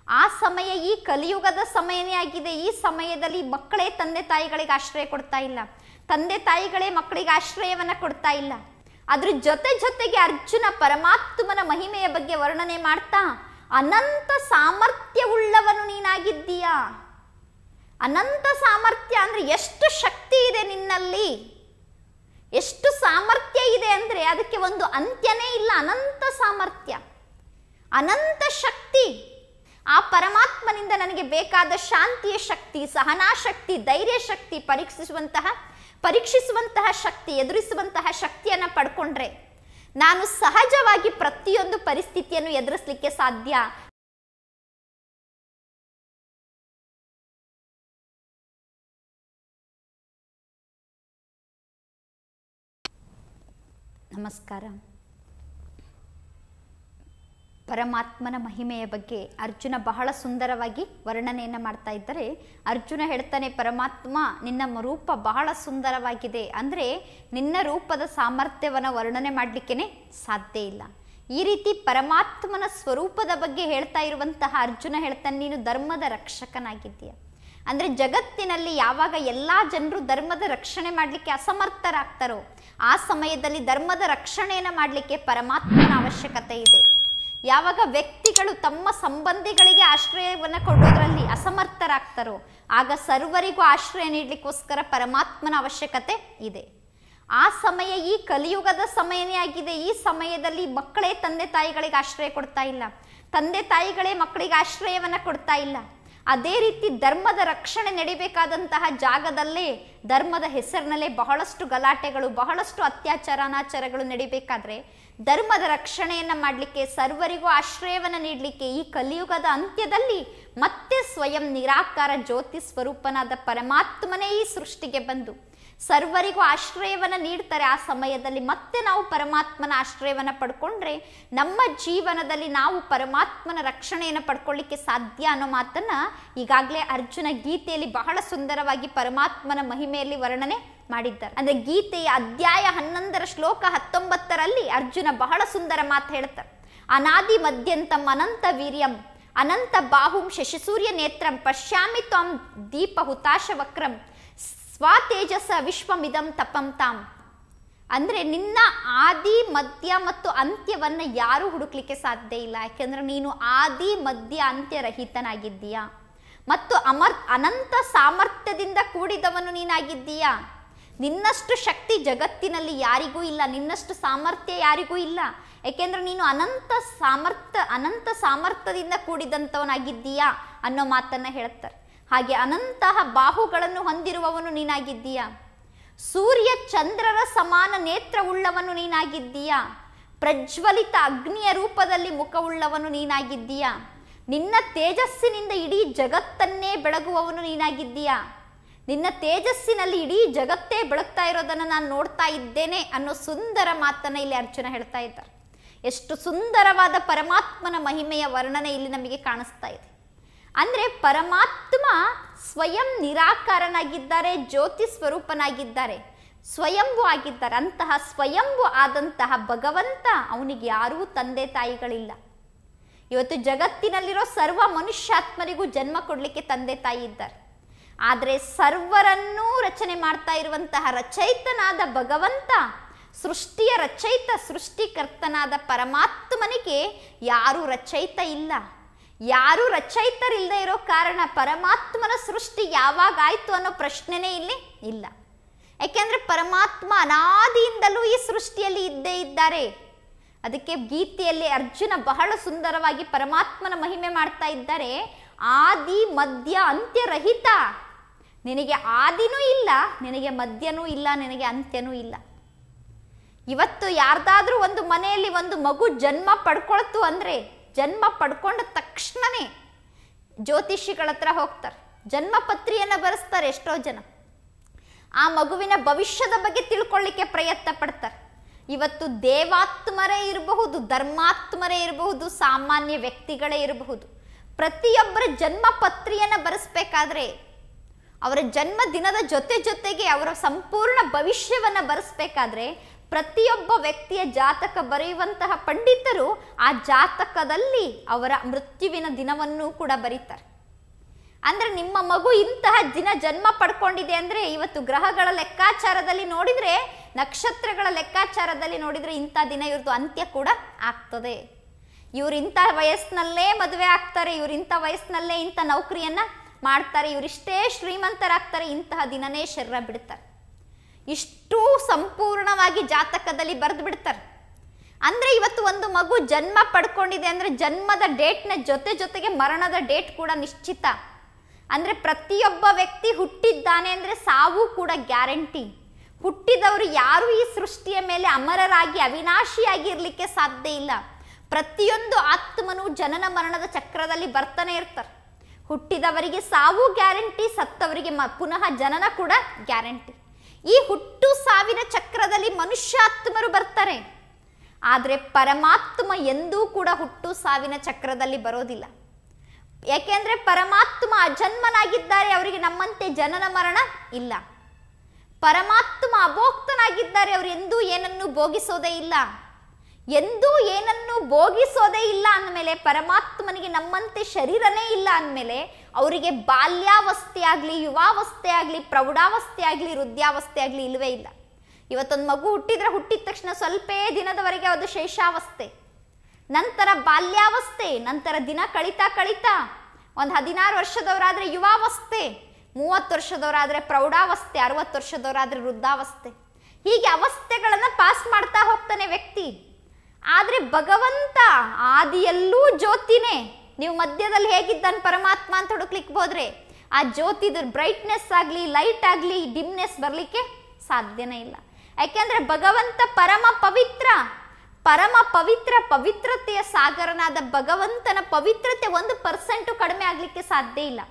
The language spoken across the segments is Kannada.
ಆ ಸಮಯ ಈ ಕಲಿಯುಗದ ಸಮಯನೇ ಆಗಿದೆ ಈ ಸಮಯದಲ್ಲಿ ಮಕ್ಕಳೇ ತಂದೆ ತಾಯಿಗಳಿಗೆ ಆಶ್ರಯ ಕೊಡ್ತಾ ಇಲ್ಲ ತಂದೆ ತಾಯಿಗಳೇ ಮಕ್ಕಳಿಗೆ ಆಶ್ರಯವನ್ನ ಕೊಡ್ತಾ ಇಲ್ಲ ಅದ್ರ ಜೊತೆ ಜೊತೆಗೆ ಅರ್ಜುನ ಪರಮಾತ್ಮನ ಮಹಿಮೆಯ ಬಗ್ಗೆ ವರ್ಣನೆ ಮಾಡ್ತಾ ಅನಂತ ಸಾಮರ್ಥ್ಯವುಳ್ಳವನು ನೀನಾಗಿದ್ದೀಯಾ ಅನಂತ ಸಾಮರ್ಥ್ಯ ಅಂದ್ರೆ ಎಷ್ಟು ಶಕ್ತಿ ಇದೆ ನಿನ್ನಲ್ಲಿ ಎಷ್ಟು ಸಾಮರ್ಥ್ಯ ಇದೆ ಅಂದ್ರೆ ಅದಕ್ಕೆ ಒಂದು ಅಂತ್ಯನೇ ಇಲ್ಲ ಅನಂತ ಸಾಮರ್ಥ್ಯ ಅನಂತ ಶಕ್ತಿ ಆ ಪರಮಾತ್ಮನಿಂದ ನನಗೆ ಬೇಕಾದ ಶಾಂತಿಯ ಶಕ್ತಿ ಸಹನಾ ಶಕ್ತಿ ಧೈರ್ಯ ಶಕ್ತಿ ಪರೀಕ್ಷಿಸುವಂತಹ ಪರೀಕ್ಷಿಸುವಂತಹ ಶಕ್ತಿ ಎದುರಿಸುವಂತಹ ಶಕ್ತಿಯನ್ನು ಪಡ್ಕೊಂಡ್ರೆ ನಾನು ಸಹಜವಾಗಿ ಪ್ರತಿಯೊಂದು ಪರಿಸ್ಥಿತಿಯನ್ನು ಎದುರಿಸಲಿಕ್ಕೆ ಸಾಧ್ಯ ನಮಸ್ಕಾರ ಪರಮಾತ್ಮನ ಮಹಿಮೆಯ ಬಗ್ಗೆ ಅರ್ಜುನ ಬಹಳ ಸುಂದರವಾಗಿ ವರ್ಣನೆಯನ್ನು ಮಾಡ್ತಾ ಇದ್ದರೆ ಅರ್ಜುನ ಹೇಳ್ತಾನೆ ಪರಮಾತ್ಮ ನಿನ್ನ ಮ- ರೂಪ ಬಹಳ ಸುಂದರವಾಗಿದೆ ಅಂದರೆ ನಿನ್ನ ರೂಪದ ಸಾಮರ್ಥ್ಯವನ್ನು ವರ್ಣನೆ ಮಾಡಲಿಕ್ಕೇ ಸಾಧ್ಯ ಇಲ್ಲ ಈ ರೀತಿ ಪರಮಾತ್ಮನ ಸ್ವರೂಪದ ಬಗ್ಗೆ ಹೇಳ್ತಾ ಇರುವಂತಹ ಅರ್ಜುನ ಹೇಳ್ತಾನೆ ನೀನು ಧರ್ಮದ ರಕ್ಷಕನಾಗಿದ್ದೀಯ ಅಂದರೆ ಜಗತ್ತಿನಲ್ಲಿ ಯಾವಾಗ ಎಲ್ಲ ಜನರು ಧರ್ಮದ ರಕ್ಷಣೆ ಮಾಡಲಿಕ್ಕೆ ಅಸಮರ್ಥರಾಗ್ತಾರೋ ಆ ಸಮಯದಲ್ಲಿ ಧರ್ಮದ ರಕ್ಷಣೆಯನ್ನು ಮಾಡಲಿಕ್ಕೆ ಪರಮಾತ್ಮನ ಅವಶ್ಯಕತೆ ಇದೆ ಯಾವಾಗ ವ್ಯಕ್ತಿಗಳು ತಮ್ಮ ಸಂಬಂಧಿಗಳಿಗೆ ಆಶ್ರಯವನ್ನು ಕೊಡೋದ್ರಲ್ಲಿ ಅಸಮರ್ಥರಾಗ್ತಾರೋ ಆಗ ಸರ್ವರಿಗೂ ಆಶ್ರಯ ನೀಡಲಿಕ್ಕೋಸ್ಕರ ಪರಮಾತ್ಮನ ಅವಶ್ಯಕತೆ ಇದೆ ಆ ಸಮಯ ಈ ಕಲಿಯುಗದ ಸಮಯನೇ ಆಗಿದೆ ಈ ಸಮಯದಲ್ಲಿ ಮಕ್ಕಳೇ ತಂದೆ ತಾಯಿಗಳಿಗೆ ಆಶ್ರಯ ಕೊಡ್ತಾ ಇಲ್ಲ ತಂದೆ ತಾಯಿಗಳೇ ಮಕ್ಕಳಿಗೆ ಆಶ್ರಯವನ್ನ ಕೊಡ್ತಾ ಇಲ್ಲ ಅದೇ ರೀತಿ ಧರ್ಮದ ರಕ್ಷಣೆ ನಡಿಬೇಕಾದಂತಹ ಜಾಗದಲ್ಲೇ ಧರ್ಮದ ಹೆಸರಿನಲ್ಲೇ ಬಹಳಷ್ಟು ಗಲಾಟೆಗಳು ಬಹಳಷ್ಟು ಅತ್ಯಾಚಾರ ಅನಾಚಾರಗಳು ನಡಿಬೇಕಾದ್ರೆ ಧರ್ಮದ ರಕ್ಷಣೆಯನ್ನ ಮಾಡಲಿಕ್ಕೆ ಸರ್ವರಿಗೂ ಆಶ್ರಯವನ್ನು ನೀಡಲಿಕ್ಕೆ ಈ ಕಲಿಯುಗದ ಅಂತ್ಯದಲ್ಲಿ ಮತ್ತೆ ಸ್ವಯಂ ನಿರಾಕಾರ ಜ್ಯೋತಿ ಸ್ವರೂಪನಾದ ಪರಮಾತ್ಮನೇ ಈ ಸೃಷ್ಟಿಗೆ ಬಂದು ಸರ್ವರಿಗೂ ಆಶ್ರಯವನ್ನು ನೀಡ್ತಾರೆ ಆ ಸಮಯದಲ್ಲಿ ಮತ್ತೆ ನಾವು ಪರಮಾತ್ಮನ ಆಶ್ರಯವನ್ನು ಪಡ್ಕೊಂಡ್ರೆ ನಮ್ಮ ಜೀವನದಲ್ಲಿ ನಾವು ಪರಮಾತ್ಮನ ರಕ್ಷಣೆಯನ್ನು ಪಡ್ಕೊಳ್ಳಿಕ್ಕೆ ಸಾಧ್ಯ ಅನ್ನೋ ಮಾತನ್ನ ಈಗಾಗಲೇ ಅರ್ಜುನ ಗೀತೆಯಲ್ಲಿ ಬಹಳ ಸುಂದರವಾಗಿ ಪರಮಾತ್ಮನ ಮಹಿಮೆಯಲ್ಲಿ ವರ್ಣನೆ ಮಾಡಿದ್ದಾರೆ ಅಂದ್ರೆ ಗೀತೆಯ ಅಧ್ಯಾಯ ಹನ್ನೊಂದರ ಶ್ಲೋಕ ಹತ್ತೊಂಬತ್ತರಲ್ಲಿ ಅರ್ಜುನ ಬಹಳ ಸುಂದರ ಮಾತು ಹೇಳ್ತಾರೆ ಅನಾದಿ ಮಧ್ಯಂತಂ ಅನಂತ ವೀರ್ಯಂ ಅನಂತ ಬಾಹುಂ ಶಶಿಸೂರ್ಯ ನೇತ್ರಂ ಪಶ್ಯಾಮಿ ತ್ವಾಂ ದೀಪ ಹುತಾಶ ವಕ್ರಂ ಸ್ವತೇಜಸ ವಿಶ್ವಮಿದಂ ತಪಂ ತಾಂ ಅಂದ್ರೆ ನಿನ್ನ ಆದಿ ಮಧ್ಯ ಮತ್ತು ಅಂತ್ಯವನ್ನ ಯಾರು ಹುಡುಕ್ಲಿಕ್ಕೆ ಸಾಧ್ಯ ಇಲ್ಲ ಯಾಕೆಂದ್ರೆ ನೀನು ಆದಿ ಮಧ್ಯ ಅಂತ್ಯ ರಹಿತನಾಗಿದ್ದೀಯಾ ಮತ್ತು ಅಮರ್ ಅನಂತ ಸಾಮರ್ಥ್ಯದಿಂದ ಕೂಡಿದವನು ನೀನಾಗಿದ್ದೀಯಾ ನಿನ್ನಷ್ಟು ಶಕ್ತಿ ಜಗತ್ತಿನಲ್ಲಿ ಯಾರಿಗೂ ಇಲ್ಲ ನಿನ್ನಷ್ಟು ಸಾಮರ್ಥ್ಯ ಯಾರಿಗೂ ಇಲ್ಲ ಯಾಕೆಂದ್ರೆ ನೀನು ಅನಂತ ಸಾಮರ್ಥ್ಯ ಅನಂತ ಸಾಮರ್ಥ್ಯದಿಂದ ಕೂಡಿದಂಥವನಾಗಿದ್ದೀಯಾ ಅನ್ನೋ ಮಾತನ್ನ ಹೇಳ್ತಾರೆ ಹಾಗೆ ಅನಂತಹ ಬಾಹುಗಳನ್ನು ಹೊಂದಿರುವವನು ನೀನಾಗಿದ್ದೀಯಾ ಸೂರ್ಯ ಚಂದ್ರರ ಸಮಾನ ನೇತ್ರವುಳ್ಳವನು ನೀನಾಗಿದ್ದೀಯಾ ಪ್ರಜ್ವಲಿತ ಅಗ್ನಿಯ ರೂಪದಲ್ಲಿ ಮುಖವುಳ್ಳವನು ನೀನಾಗಿದ್ದೀಯಾ ನಿನ್ನ ತೇಜಸ್ಸಿನಿಂದ ಇಡೀ ಜಗತ್ತನ್ನೇ ಬೆಳಗುವವನು ನೀನಾಗಿದ್ದೀಯಾ ನಿನ್ನ ತೇಜಸ್ಸಿನಲ್ಲಿ ಇಡೀ ಜಗತ್ತೇ ಬೆಳಗ್ತಾ ಇರೋದನ್ನು ನಾನು ನೋಡ್ತಾ ಇದ್ದೇನೆ ಅನ್ನೋ ಸುಂದರ ಮಾತನ್ನ ಇಲ್ಲಿ ಅರ್ಜುನ ಹೇಳ್ತಾ ಇದ್ದಾರೆ ಎಷ್ಟು ಸುಂದರವಾದ ಪರಮಾತ್ಮನ ಮಹಿಮೆಯ ವರ್ಣನೆ ಇಲ್ಲಿ ನಮಗೆ ಕಾಣಿಸ್ತಾ ಇದೆ ಅಂದ್ರೆ ಪರಮಾತ್ಮ ಸ್ವಯಂ ನಿರಾಕಾರನಾಗಿದ್ದಾರೆ ಜ್ಯೋತಿ ಸ್ವರೂಪನಾಗಿದ್ದಾರೆ ಸ್ವಯಂಭು ಆಗಿದ್ದಾರೆ ಅಂತಹ ಸ್ವಯಂಭು ಆದಂತಹ ಭಗವಂತ ಅವನಿಗೆ ಯಾರೂ ತಂದೆ ತಾಯಿಗಳಿಲ್ಲ ಇವತ್ತು ಜಗತ್ತಿನಲ್ಲಿರೋ ಸರ್ವ ಮನುಷ್ಯಾತ್ಮರಿಗೂ ಜನ್ಮ ಕೊಡಲಿಕ್ಕೆ ತಂದೆ ತಾಯಿ ಇದ್ದಾರೆ ಆದರೆ ಸರ್ವರನ್ನೂ ರಚನೆ ಮಾಡ್ತಾ ಇರುವಂತಹ ರಚಯಿತನಾದ ಭಗವಂತ ಸೃಷ್ಟಿಯ ರಚಯಿತ ಸೃಷ್ಟಿಕರ್ತನಾದ ಪರಮಾತ್ಮನಿಗೆ ಯಾರು ರಚಯಿತ ಇಲ್ಲ ಯಾರು ರಚಯಿತರಿಲ್ಲದೆ ಇರೋ ಕಾರಣ ಪರಮಾತ್ಮನ ಸೃಷ್ಟಿ ಯಾವಾಗ ಆಯ್ತು ಅನ್ನೋ ಪ್ರಶ್ನೆನೇ ಇಲ್ಲಿ ಇಲ್ಲ ಯಾಕೆಂದ್ರೆ ಪರಮಾತ್ಮ ಅನಾದಿಯಿಂದಲೂ ಈ ಸೃಷ್ಟಿಯಲ್ಲಿ ಇದ್ದೇ ಇದ್ದಾರೆ ಅದಕ್ಕೆ ಗೀತೆಯಲ್ಲಿ ಅರ್ಜುನ ಬಹಳ ಸುಂದರವಾಗಿ ಪರಮಾತ್ಮನ ಮಹಿಮೆ ಮಾಡ್ತಾ ಇದ್ದಾರೆ ಆದಿ ಮಧ್ಯ ಅಂತ್ಯರಹಿತ ನಿನಗೆ ಆದಿನೂ ಇಲ್ಲ ನಿನಗೆ ಮಧ್ಯನೂ ಇಲ್ಲ ನಿನಗೆ ಅಂತ್ಯನೂ ಇಲ್ಲ ಇವತ್ತು ಯಾರ್ದಾದ್ರೂ ಒಂದು ಮನೆಯಲ್ಲಿ ಒಂದು ಮಗು ಜನ್ಮ ಪಡ್ಕೊಳ್ತು ಅಂದ್ರೆ ಜನ್ಮ ಪಡ್ಕೊಂಡ ತಕ್ಷಣನೇ ಜ್ಯೋತಿಷಿಗಳ ಹತ್ರ ಹೋಗ್ತಾರೆ ಜನ್ಮ ಪತ್ರಿಯನ್ನ ಬರೆಸ್ತಾರೆ ಎಷ್ಟೋ ಜನ ಆ ಮಗುವಿನ ಭವಿಷ್ಯದ ಬಗ್ಗೆ ತಿಳ್ಕೊಳ್ಳಿಕ್ಕೆ ಪ್ರಯತ್ನ ಪಡ್ತಾರೆ ಇವತ್ತು ದೇವಾತ್ಮರೇ ಇರಬಹುದು ಧರ್ಮಾತ್ಮರೇ ಇರಬಹುದು ಸಾಮಾನ್ಯ ವ್ಯಕ್ತಿಗಳೇ ಇರಬಹುದು ಪ್ರತಿಯೊಬ್ಬರ ಜನ್ಮ ಪತ್ರಿಯನ್ನ ಬರೆಸ್ಬೇಕಾದ್ರೆ ಅವರ ಜನ್ಮ ದಿನದ ಜೊತೆ ಜೊತೆಗೆ ಅವರ ಸಂಪೂರ್ಣ ಭವಿಷ್ಯವನ್ನ ಬರೆಸ್ಬೇಕಾದ್ರೆ ಪ್ರತಿಯೊಬ್ಬ ವ್ಯಕ್ತಿಯ ಜಾತಕ ಬರೆಯುವಂತಹ ಪಂಡಿತರು ಆ ಜಾತಕದಲ್ಲಿ ಅವರ ಮೃತ್ಯುವಿನ ದಿನವನ್ನು ಕೂಡ ಬರೀತಾರೆ ಅಂದ್ರೆ ನಿಮ್ಮ ಮಗು ಇಂತಹ ದಿನ ಜನ್ಮ ಪಡ್ಕೊಂಡಿದೆ ಅಂದ್ರೆ ಇವತ್ತು ಗ್ರಹಗಳ ಲೆಕ್ಕಾಚಾರದಲ್ಲಿ ನೋಡಿದ್ರೆ ನಕ್ಷತ್ರಗಳ ಲೆಕ್ಕಾಚಾರದಲ್ಲಿ ನೋಡಿದ್ರೆ ಇಂಥ ದಿನ ಇವ್ರದ್ದು ಅಂತ್ಯ ಕೂಡ ಆಗ್ತದೆ ಇವ್ರು ಇಂಥ ವಯಸ್ಸಿನಲ್ಲೇ ಮದುವೆ ಆಗ್ತಾರೆ ಇವ್ರು ಇಂಥ ವಯಸ್ಸಿನಲ್ಲೇ ಇಂಥ ನೌಕರಿಯನ್ನ ಮಾಡ್ತಾರೆ ಇವರಿಷ್ಟೇ ಶ್ರೀಮಂತರಾಗ್ತಾರೆ ಇಂತಹ ದಿನನೇ ಶರೀರ ಬಿಡ್ತಾರೆ ಇಷ್ಟು ಸಂಪೂರ್ಣವಾಗಿ ಜಾತಕದಲ್ಲಿ ಬರೆದು ಬಿಡ್ತಾರೆ ಅಂದ್ರೆ ಇವತ್ತು ಒಂದು ಮಗು ಜನ್ಮ ಪಡ್ಕೊಂಡಿದೆ ಅಂದ್ರೆ ಜನ್ಮದ ಡೇಟ್ನ ಜೊತೆ ಜೊತೆಗೆ ಮರಣದ ಡೇಟ್ ಕೂಡ ನಿಶ್ಚಿತ ಅಂದ್ರೆ ಪ್ರತಿಯೊಬ್ಬ ವ್ಯಕ್ತಿ ಹುಟ್ಟಿದ್ದಾನೆ ಅಂದ್ರೆ ಸಾವು ಕೂಡ ಗ್ಯಾರಂಟಿ ಹುಟ್ಟಿದವರು ಯಾರು ಈ ಸೃಷ್ಟಿಯ ಮೇಲೆ ಅಮರರಾಗಿ ಅವಿನಾಶಿಯಾಗಿ ಇರಲಿಕ್ಕೆ ಸಾಧ್ಯ ಇಲ್ಲ ಪ್ರತಿಯೊಂದು ಆತ್ಮನು ಜನನ ಮರಣದ ಚಕ್ರದಲ್ಲಿ ಬರ್ತಾನೆ ಇರ್ತಾರೆ ಹುಟ್ಟಿದವರಿಗೆ ಸಾವು ಗ್ಯಾರಂಟಿ ಸತ್ತವರಿಗೆ ಮ ಪುನಃ ಜನನ ಕೂಡ ಗ್ಯಾರಂಟಿ ಈ ಹುಟ್ಟು ಸಾವಿನ ಚಕ್ರದಲ್ಲಿ ಮನುಷ್ಯಾತ್ಮರು ಬರ್ತಾರೆ ಆದರೆ ಪರಮಾತ್ಮ ಎಂದೂ ಕೂಡ ಹುಟ್ಟು ಸಾವಿನ ಚಕ್ರದಲ್ಲಿ ಬರೋದಿಲ್ಲ ಯಾಕೆಂದ್ರೆ ಪರಮಾತ್ಮ ಅಜನ್ಮನಾಗಿದ್ದಾರೆ ಅವರಿಗೆ ನಮ್ಮಂತೆ ಜನನ ಮರಣ ಇಲ್ಲ ಪರಮಾತ್ಮ ಅಭೋಕ್ತನಾಗಿದ್ದಾರೆ ಅವರು ಎಂದೂ ಏನನ್ನು ಭೋಗಿಸೋದೇ ಇಲ್ಲ ಎಂದೂ ಏನನ್ನು ಭೋಗಿಸೋದೇ ಇಲ್ಲ ಅಂದಮೇಲೆ ಪರಮಾತ್ಮನಿಗೆ ನಮ್ಮಂತೆ ಶರೀರನೇ ಇಲ್ಲ ಅಂದಮೇಲೆ ಅವರಿಗೆ ಬಾಲ್ಯಾವಸ್ಥೆ ಆಗಲಿ ಯುವಾವಸ್ಥೆ ಆಗಲಿ ಪ್ರೌಢಾವಸ್ಥೆ ಆಗಲಿ ವೃದ್ಧಾವಸ್ಥೆ ಆಗಲಿ ಇಲ್ಲವೇ ಇಲ್ಲ ಇವತ್ತೊಂದು ಮಗು ಹುಟ್ಟಿದ್ರೆ ಹುಟ್ಟಿದ ತಕ್ಷಣ ಸ್ವಲ್ಪೇ ದಿನದವರೆಗೆ ಅದು ಶೇಷಾವಸ್ಥೆ ನಂತರ ಬಾಲ್ಯಾವಸ್ಥೆ ನಂತರ ದಿನ ಕಳಿತಾ ಕಳಿತಾ ಒಂದು ಹದಿನಾರು ವರ್ಷದವರಾದ್ರೆ ಯುವಾವಸ್ಥೆ ಮೂವತ್ತು ವರ್ಷದವರಾದ್ರೆ ಪ್ರೌಢಾವಸ್ಥೆ ಅರವತ್ತು ವರ್ಷದವರಾದ್ರೆ ವೃದ್ಧಾವಸ್ಥೆ ಹೀಗೆ ಅವಸ್ಥೆಗಳನ್ನು ಪಾಸ್ ಮಾಡ್ತಾ ಹೋಗ್ತಾನೆ ವ್ಯಕ್ತಿ ಆದರೆ ಭಗವಂತ ಆದಿಯಲ್ಲೂ ಜ್ಯೋತಿನೇ ನೀವು ಮಧ್ಯದಲ್ಲಿ ಹೇಗಿದ್ದಾನೆ ಪರಮಾತ್ಮ ಅಂತ ಹುಡುಕ್ಲಿಕ್ಕೆ ಹೋದ್ರೆ ಆ ಜ್ಯೋತಿದ ಬ್ರೈಟ್ನೆಸ್ ಆಗಲಿ ಲೈಟ್ ಆಗಲಿ ಡಿಮ್ನೆಸ್ ಬರಲಿಕ್ಕೆ ಸಾಧ್ಯನೇ ಇಲ್ಲ ಯಾಕೆಂದ್ರೆ ಭಗವಂತ ಪರಮ ಪವಿತ್ರ ಪರಮ ಪವಿತ್ರ ಪವಿತ್ರತೆಯ ಸಾಗರನಾದ ಭಗವಂತನ ಪವಿತ್ರತೆ ಒಂದು ಪರ್ಸೆಂಟು ಕಡಿಮೆ ಆಗಲಿಕ್ಕೆ ಸಾಧ್ಯ ಇಲ್ಲ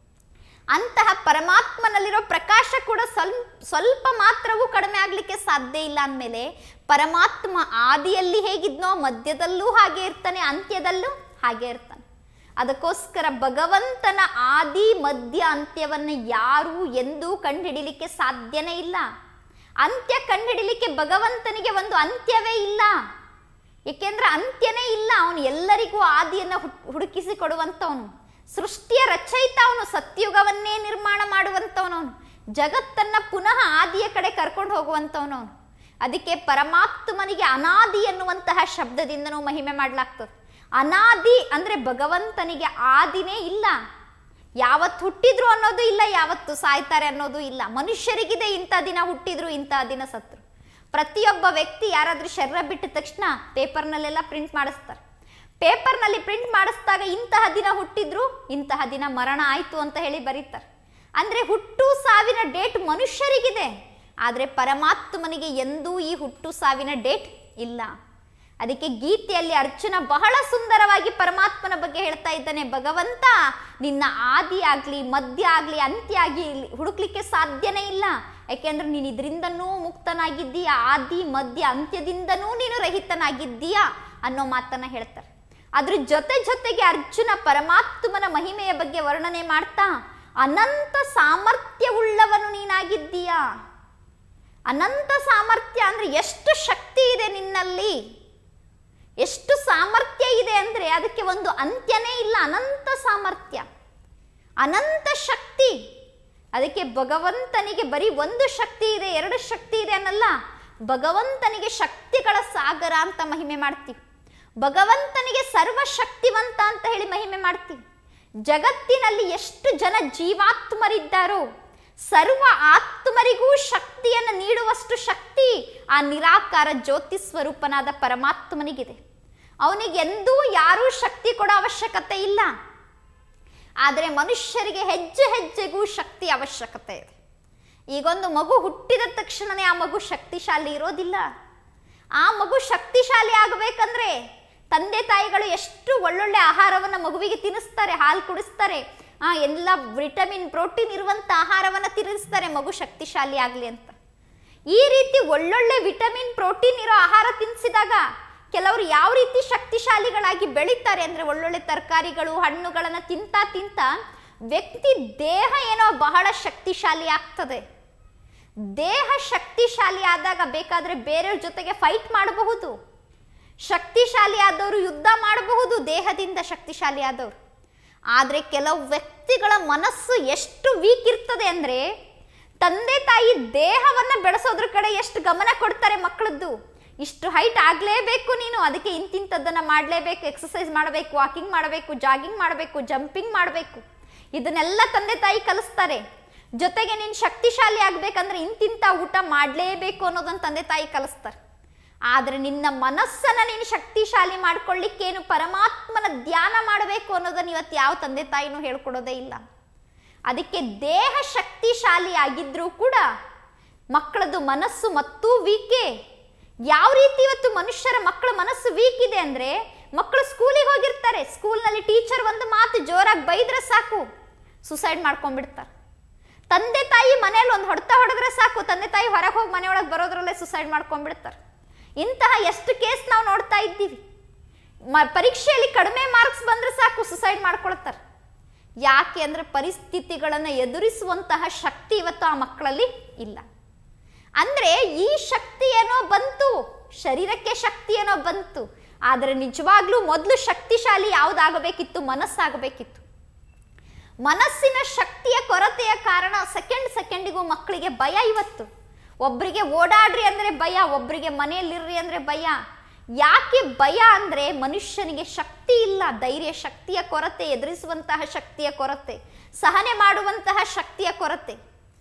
ಅಂತಹ ಪರಮಾತ್ಮನಲ್ಲಿರೋ ಪ್ರಕಾಶ ಕೂಡ ಸ್ವಲ್ಪ ಸ್ವಲ್ಪ ಮಾತ್ರವೂ ಕಡಿಮೆ ಆಗಲಿಕ್ಕೆ ಸಾಧ್ಯ ಇಲ್ಲ ಅಂದಮೇಲೆ ಪರಮಾತ್ಮ ಆದಿಯಲ್ಲಿ ಹೇಗಿದ್ನೋ ಮಧ್ಯದಲ್ಲೂ ಹಾಗೆ ಇರ್ತಾನೆ ಅಂತ್ಯದಲ್ಲೂ ಹಾಗೆ ಇರ್ತಾನೆ ಅದಕ್ಕೋಸ್ಕರ ಭಗವಂತನ ಆದಿ ಮಧ್ಯ ಅಂತ್ಯವನ್ನು ಯಾರೂ ಎಂದೂ ಕಂಡುಹಿಡಿಲಿಕ್ಕೆ ಸಾಧ್ಯನೇ ಇಲ್ಲ ಅಂತ್ಯ ಕಂಡುಹಿಡಿಲಿಕ್ಕೆ ಭಗವಂತನಿಗೆ ಒಂದು ಅಂತ್ಯವೇ ಇಲ್ಲ ಏಕೆಂದ್ರೆ ಅಂತ್ಯನೇ ಇಲ್ಲ ಅವನು ಎಲ್ಲರಿಗೂ ಆದಿಯನ್ನು ಹುಟ್- ಹುಡುಕಿಸಿ ಕೊಡುವಂಥವನು ಸೃಷ್ಟಿಯ ರಚಯಿತ ಅವನು ಸತ್ಯುಗವನ್ನೇ ನಿರ್ಮಾಣ ಮಾಡುವಂಥವನು ಅವನು ಜಗತ್ತನ್ನ ಪುನಃ ಆದಿಯ ಕಡೆ ಕರ್ಕೊಂಡು ಹೋಗುವಂಥವನು ಅವನು ಅದಕ್ಕೆ ಪರಮಾತ್ಮನಿಗೆ ಅನಾದಿ ಎನ್ನುವಂತಹ ಶಬ್ದದಿಂದನೂ ಮಹಿಮೆ ಮಾಡಲಾಗ್ತದೆ ಅನಾದಿ ಅಂದ್ರೆ ಭಗವಂತನಿಗೆ ಆದಿನೇ ಇಲ್ಲ ಯಾವತ್ತು ಹುಟ್ಟಿದ್ರು ಅನ್ನೋದು ಇಲ್ಲ ಯಾವತ್ತು ಸಾಯ್ತಾರೆ ಅನ್ನೋದು ಇಲ್ಲ ಮನುಷ್ಯರಿಗಿದೆ ಇಂಥ ದಿನ ಹುಟ್ಟಿದ್ರು ಇಂಥ ದಿನ ಸತ್ರು ಪ್ರತಿಯೊಬ್ಬ ವ್ಯಕ್ತಿ ಯಾರಾದ್ರೂ ಶರೀರ ಬಿಟ್ಟ ತಕ್ಷಣ ಪೇಪರ್ನಲ್ಲೆಲ್ಲ ಪ್ರಿಂಟ್ ಮಾಡಿಸ್ತಾರೆ ಪೇಪರ್ನಲ್ಲಿ ಪ್ರಿಂಟ್ ಮಾಡಿಸಿದಾಗ ಇಂತಹ ದಿನ ಹುಟ್ಟಿದ್ರು ಇಂತಹ ದಿನ ಮರಣ ಆಯ್ತು ಅಂತ ಹೇಳಿ ಬರೀತಾರೆ ಅಂದ್ರೆ ಹುಟ್ಟು ಸಾವಿನ ಡೇಟ್ ಮನುಷ್ಯರಿಗಿದೆ ಆದರೆ ಪರಮಾತ್ಮನಿಗೆ ಎಂದೂ ಈ ಹುಟ್ಟು ಸಾವಿನ ಡೇಟ್ ಇಲ್ಲ ಅದಕ್ಕೆ ಗೀತೆಯಲ್ಲಿ ಅರ್ಜುನ ಬಹಳ ಸುಂದರವಾಗಿ ಪರಮಾತ್ಮನ ಬಗ್ಗೆ ಹೇಳ್ತಾ ಇದ್ದಾನೆ ಭಗವಂತ ನಿನ್ನ ಆದಿ ಆಗ್ಲಿ ಮಧ್ಯ ಆಗ್ಲಿ ಅಂತ್ಯ ಆಗಿ ಹುಡುಕ್ಲಿಕ್ಕೆ ಸಾಧ್ಯನೇ ಇಲ್ಲ ಯಾಕೆಂದ್ರೆ ನೀನು ಇದರಿಂದನೂ ಮುಕ್ತನಾಗಿದ್ದೀಯಾ ಆದಿ ಮಧ್ಯ ಅಂತ್ಯದಿಂದನೂ ನೀನು ರಹಿತನಾಗಿದ್ದೀಯಾ ಅನ್ನೋ ಮಾತನ್ನ ಹೇಳ್ತಾರೆ ಅದ್ರ ಜೊತೆ ಜೊತೆಗೆ ಅರ್ಜುನ ಪರಮಾತ್ಮನ ಮಹಿಮೆಯ ಬಗ್ಗೆ ವರ್ಣನೆ ಮಾಡ್ತಾ ಅನಂತ ಸಾಮರ್ಥ್ಯವುಳ್ಳವನು ನೀನಾಗಿದ್ದೀಯಾ ಅನಂತ ಸಾಮರ್ಥ್ಯ ಅಂದ್ರೆ ಎಷ್ಟು ಶಕ್ತಿ ಇದೆ ನಿನ್ನಲ್ಲಿ ಎಷ್ಟು ಸಾಮರ್ಥ್ಯ ಇದೆ ಅಂದ್ರೆ ಅದಕ್ಕೆ ಒಂದು ಅಂತ್ಯನೇ ಇಲ್ಲ ಅನಂತ ಸಾಮರ್ಥ್ಯ ಅನಂತ ಶಕ್ತಿ ಅದಕ್ಕೆ ಭಗವಂತನಿಗೆ ಬರೀ ಒಂದು ಶಕ್ತಿ ಇದೆ ಎರಡು ಶಕ್ತಿ ಇದೆ ಅನ್ನಲ್ಲ ಭಗವಂತನಿಗೆ ಶಕ್ತಿಗಳ ಸಾಗರ ಅಂತ ಮಹಿಮೆ ಮಾಡ್ತೀವಿ ಭಗವಂತನಿಗೆ ಸರ್ವಶಕ್ತಿವಂತ ಅಂತ ಹೇಳಿ ಮಹಿಮೆ ಮಾಡ್ತೀವಿ ಜಗತ್ತಿನಲ್ಲಿ ಎಷ್ಟು ಜನ ಜೀವಾತ್ಮರಿದ್ದಾರೋ ಸರ್ವ ಆತ್ಮರಿಗೂ ಶಕ್ತಿಯನ್ನು ನೀಡುವಷ್ಟು ಶಕ್ತಿ ಆ ನಿರಾಕಾರ ಜ್ಯೋತಿ ಸ್ವರೂಪನಾದ ಪರಮಾತ್ಮನಿಗಿದೆ ಅವನಿಗೆ ಎಂದೂ ಯಾರೂ ಶಕ್ತಿ ಕೊಡೋ ಅವಶ್ಯಕತೆ ಇಲ್ಲ ಆದರೆ ಮನುಷ್ಯರಿಗೆ ಹೆಜ್ಜೆ ಹೆಜ್ಜೆಗೂ ಶಕ್ತಿ ಅವಶ್ಯಕತೆ ಇದೆ ಈಗೊಂದು ಮಗು ಹುಟ್ಟಿದ ತಕ್ಷಣನೇ ಆ ಮಗು ಶಕ್ತಿಶಾಲಿ ಇರೋದಿಲ್ಲ ಆ ಮಗು ಶಕ್ತಿಶಾಲಿ ಆಗಬೇಕಂದ್ರೆ ತಂದೆ ತಾಯಿಗಳು ಎಷ್ಟು ಒಳ್ಳೊಳ್ಳೆ ಆಹಾರವನ್ನು ಮಗುವಿಗೆ ತಿನ್ನಿಸ್ತಾರೆ ಹಾಲು ಕುಡಿಸ್ತಾರೆ ಆ ಎಲ್ಲ ವಿಟಮಿನ್ ಪ್ರೋಟೀನ್ ಇರುವಂಥ ಆಹಾರವನ್ನು ತಿನ್ನಿಸ್ತಾರೆ ಮಗು ಶಕ್ತಿಶಾಲಿ ಆಗಲಿ ಅಂತ ಈ ರೀತಿ ಒಳ್ಳೊಳ್ಳೆ ವಿಟಮಿನ್ ಪ್ರೋಟೀನ್ ಇರೋ ಆಹಾರ ತಿನ್ನಿಸಿದಾಗ ಕೆಲವರು ಯಾವ ರೀತಿ ಶಕ್ತಿಶಾಲಿಗಳಾಗಿ ಬೆಳೀತಾರೆ ಅಂದ್ರೆ ಒಳ್ಳೊಳ್ಳೆ ತರಕಾರಿಗಳು ಹಣ್ಣುಗಳನ್ನು ತಿಂತಾ ತಿಂತಾ ವ್ಯಕ್ತಿ ದೇಹ ಏನೋ ಬಹಳ ಶಕ್ತಿಶಾಲಿ ಆಗ್ತದೆ ದೇಹ ಶಕ್ತಿಶಾಲಿ ಆದಾಗ ಬೇಕಾದ್ರೆ ಬೇರೆಯವ್ರ ಜೊತೆಗೆ ಫೈಟ್ ಮಾಡಬಹುದು ಶಕ್ತಿಶಾಲಿ ಆದವರು ಯುದ್ಧ ಮಾಡಬಹುದು ದೇಹದಿಂದ ಶಕ್ತಿಶಾಲಿ ಆದವರು ಆದರೆ ಕೆಲವು ವ್ಯಕ್ತಿಗಳ ಮನಸ್ಸು ಎಷ್ಟು ವೀಕ್ ಇರ್ತದೆ ಅಂದರೆ ತಂದೆ ತಾಯಿ ದೇಹವನ್ನು ಬೆಳೆಸೋದ್ರ ಕಡೆ ಎಷ್ಟು ಗಮನ ಕೊಡ್ತಾರೆ ಮಕ್ಕಳದ್ದು ಇಷ್ಟು ಹೈಟ್ ಆಗಲೇಬೇಕು ನೀನು ಅದಕ್ಕೆ ಇಂತಿಂಥದ್ದನ್ನು ಮಾಡಲೇಬೇಕು ಎಕ್ಸಸೈಸ್ ಮಾಡಬೇಕು ವಾಕಿಂಗ್ ಮಾಡಬೇಕು ಜಾಗಿಂಗ್ ಮಾಡಬೇಕು ಜಂಪಿಂಗ್ ಮಾಡಬೇಕು ಇದನ್ನೆಲ್ಲ ತಂದೆ ತಾಯಿ ಕಲಿಸ್ತಾರೆ ಜೊತೆಗೆ ನೀನು ಶಕ್ತಿಶಾಲಿ ಆಗ್ಬೇಕಂದ್ರೆ ಇಂತಿಂಥ ಊಟ ಮಾಡಲೇಬೇಕು ಅನ್ನೋದನ್ನು ತಂದೆ ತಾಯಿ ಕಲಿಸ್ತಾರೆ ಆದರೆ ನಿನ್ನ ಮನಸ್ಸನ್ನು ನೀನು ಶಕ್ತಿಶಾಲಿ ಮಾಡ್ಕೊಳ್ಳಿಕ್ಕೇನು ಪರಮಾತ್ಮನ ಧ್ಯಾನ ಮಾಡಬೇಕು ಅನ್ನೋದನ್ನು ಇವತ್ತು ಯಾವ ತಂದೆ ತಾಯಿನೂ ಹೇಳ್ಕೊಡೋದೇ ಇಲ್ಲ ಅದಕ್ಕೆ ದೇಹ ಶಕ್ತಿಶಾಲಿ ಆಗಿದ್ರೂ ಕೂಡ ಮಕ್ಕಳದು ಮನಸ್ಸು ಮತ್ತೂ ವೀಕೆ ಯಾವ ರೀತಿ ಇವತ್ತು ಮನುಷ್ಯರ ಮಕ್ಕಳ ಮನಸ್ಸು ವೀಕ್ ಇದೆ ಅಂದ್ರೆ ಮಕ್ಕಳು ಸ್ಕೂಲಿಗೆ ಹೋಗಿರ್ತಾರೆ ಸ್ಕೂಲ್ನಲ್ಲಿ ಟೀಚರ್ ಒಂದು ಮಾತು ಜೋರಾಗಿ ಬೈದ್ರೆ ಸಾಕು ಸುಸೈಡ್ ಮಾಡ್ಕೊಂಡ್ಬಿಡ್ತಾರೆ ತಂದೆ ತಾಯಿ ಮನೇಲಿ ಒಂದು ಹೊಡೆತ ಹೊಡೆದ್ರೆ ಸಾಕು ತಂದೆ ತಾಯಿ ಹೊರಗೆ ಹೋಗಿ ಮನೆಯೊಳಗೆ ಬರೋದ್ರಲ್ಲೇ ಸುಸೈಡ್ ಮಾಡ್ಕೊಂಡ್ಬಿಡ್ತಾರೆ ಇಂತಹ ಎಷ್ಟು ಕೇಸ್ ನಾವು ನೋಡ್ತಾ ಇದ್ದೀವಿ ಮ ಪರೀಕ್ಷೆಯಲ್ಲಿ ಕಡಿಮೆ ಮಾರ್ಕ್ಸ್ ಬಂದ್ರೆ ಸಾಕು ಸುಸೈಡ್ ಮಾಡ್ಕೊಳ್ತಾರೆ ಯಾಕೆ ಅಂದರೆ ಪರಿಸ್ಥಿತಿಗಳನ್ನು ಎದುರಿಸುವಂತಹ ಶಕ್ತಿ ಇವತ್ತು ಆ ಮಕ್ಕಳಲ್ಲಿ ಇಲ್ಲ ಅಂದರೆ ಈ ಶಕ್ತಿ ಏನೋ ಬಂತು ಶರೀರಕ್ಕೆ ಶಕ್ತಿ ಏನೋ ಬಂತು ಆದರೆ ನಿಜವಾಗ್ಲೂ ಮೊದಲು ಶಕ್ತಿಶಾಲಿ ಯಾವುದಾಗಬೇಕಿತ್ತು ಮನಸ್ಸಾಗಬೇಕಿತ್ತು ಮನಸ್ಸಿನ ಶಕ್ತಿಯ ಕೊರತೆಯ ಕಾರಣ ಸೆಕೆಂಡ್ ಸೆಕೆಂಡಿಗೂ ಮಕ್ಕಳಿಗೆ ಭಯ ಇವತ್ತು ಒಬ್ಬರಿಗೆ ಓಡಾಡ್ರಿ ಅಂದರೆ ಭಯ ಒಬ್ಬರಿಗೆ ಮನೆಯಲ್ಲಿರ್ರಿ ಅಂದರೆ ಭಯ ಯಾಕೆ ಭಯ ಅಂದರೆ ಮನುಷ್ಯನಿಗೆ ಶಕ್ತಿ ಇಲ್ಲ ಧೈರ್ಯ ಶಕ್ತಿಯ ಕೊರತೆ ಎದುರಿಸುವಂತಹ ಶಕ್ತಿಯ ಕೊರತೆ ಸಹನೆ ಮಾಡುವಂತಹ ಶಕ್ತಿಯ ಕೊರತೆ